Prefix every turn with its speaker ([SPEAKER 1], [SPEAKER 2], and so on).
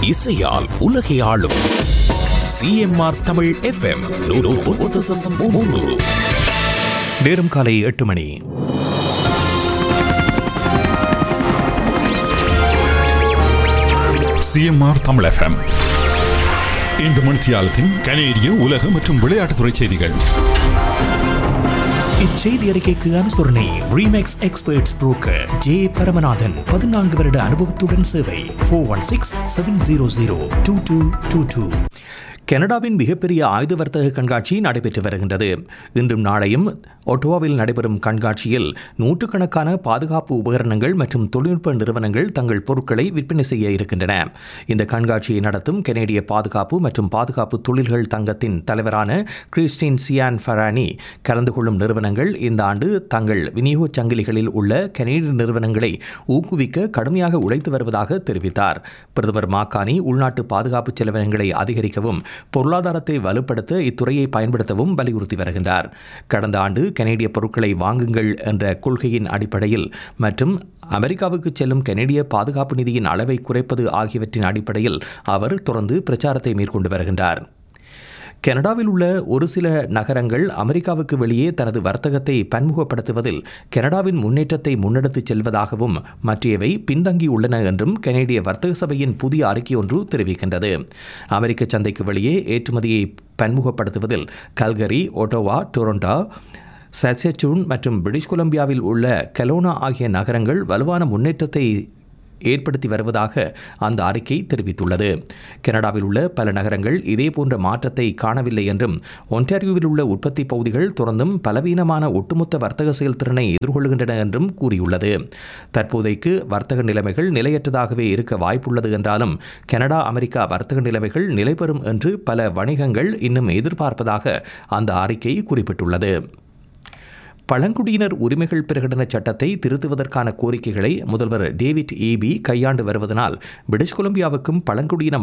[SPEAKER 1] இசையால் உலகை ஆளும் சிஎம்ஆர் தமிழ் எஃப்எம்
[SPEAKER 2] நேரம் காலை எட்டு மணி
[SPEAKER 3] சிஎம்ஆர் தமிழ் எஃப்எம் இந்த மணித்தியாலத்தின் கனேடிய உலக மற்றும் விளையாட்டுத்துறை செய்திகள்
[SPEAKER 2] இச்செய்தி அறிக்கைக்கு அனுசரணை Remax experts broker J Paramanathan பதினான்கு வருட அனுபவத்துடன் சேவை four one six seven zero zero two two two two கனடாவின் மிகப்பெரிய ஆயுத வர்த்தக கண்காட்சி நடைபெற்று வருகின்றது இன்றும் நாளையும் ஒட்டோவாவில் நடைபெறும் கண்காட்சியில் நூற்றுக்கணக்கான பாதுகாப்பு உபகரணங்கள் மற்றும் தொழில்நுட்ப நிறுவனங்கள் தங்கள் பொருட்களை விற்பனை செய்ய இருக்கின்றன இந்த கண்காட்சியை நடத்தும் கனேடிய பாதுகாப்பு மற்றும் பாதுகாப்பு தொழில்கள் தங்கத்தின் தலைவரான கிறிஸ்டின் சியான் ஃபரானி கலந்து கொள்ளும் நிறுவனங்கள் இந்த ஆண்டு தங்கள் விநியோகச் சங்கிலிகளில் உள்ள கனேடிய நிறுவனங்களை ஊக்குவிக்க கடுமையாக உழைத்து வருவதாக தெரிவித்தார் பிரதமர் மாக்கானி உள்நாட்டு பாதுகாப்பு செலவினங்களை அதிகரிக்கவும் பொருளாதாரத்தை வலுப்படுத்த இத்துறையை பயன்படுத்தவும் வலியுறுத்தி வருகின்றார் கடந்த ஆண்டு கனேடிய பொருட்களை வாங்குங்கள் என்ற கொள்கையின் அடிப்படையில் மற்றும் அமெரிக்காவுக்கு செல்லும் கனேடிய பாதுகாப்பு நிதியின் அளவை குறைப்பது ஆகியவற்றின் அடிப்படையில் அவர் தொடர்ந்து பிரச்சாரத்தை மேற்கொண்டு வருகின்றார் கனடாவில் உள்ள ஒரு சில நகரங்கள் அமெரிக்காவுக்கு வெளியே தனது வர்த்தகத்தை பன்முகப்படுத்துவதில் கனடாவின் முன்னேற்றத்தை முன்னெடுத்துச் செல்வதாகவும் மற்றையவை பின்தங்கியுள்ளன என்றும் கனேடிய வர்த்தக சபையின் புதிய அறிக்கை ஒன்று தெரிவிக்கின்றது அமெரிக்க சந்தைக்கு வெளியே ஏற்றுமதியை பன்முகப்படுத்துவதில் கல்கரி ஒட்டோவா டொரண்டோ சசெச்சூன் மற்றும் பிரிட்டிஷ் கொலம்பியாவில் உள்ள கலோனா ஆகிய நகரங்கள் வலுவான முன்னேற்றத்தை ஏற்படுத்தி வருவதாக அந்த அறிக்கை தெரிவித்துள்ளது கனடாவில் உள்ள பல நகரங்கள் இதேபோன்ற மாற்றத்தை காணவில்லை என்றும் ஒன்டாரியோவில் உள்ள உற்பத்தி பகுதிகள் தொடர்ந்தும் பலவீனமான ஒட்டுமொத்த வர்த்தக செயல்திறனை எதிர்கொள்கின்றன என்றும் கூறியுள்ளது தற்போதைக்கு வர்த்தக நிலைமைகள் நிலையற்றதாகவே இருக்க வாய்ப்புள்ளது என்றாலும் கனடா அமெரிக்கா வர்த்தக நிலைமைகள் நிலைபெறும் என்று பல வணிகங்கள் இன்னும் எதிர்பார்ப்பதாக அந்த அறிக்கை குறிப்பிட்டுள்ளது பழங்குடியினர் உரிமைகள் பிரகடன சட்டத்தை திருத்துவதற்கான கோரிக்கைகளை முதல்வர் டேவிட் ஈபி கையாண்டு வருவதனால் பிரிட்டிஷ் கொலம்பியாவுக்கும் பழங்குடியின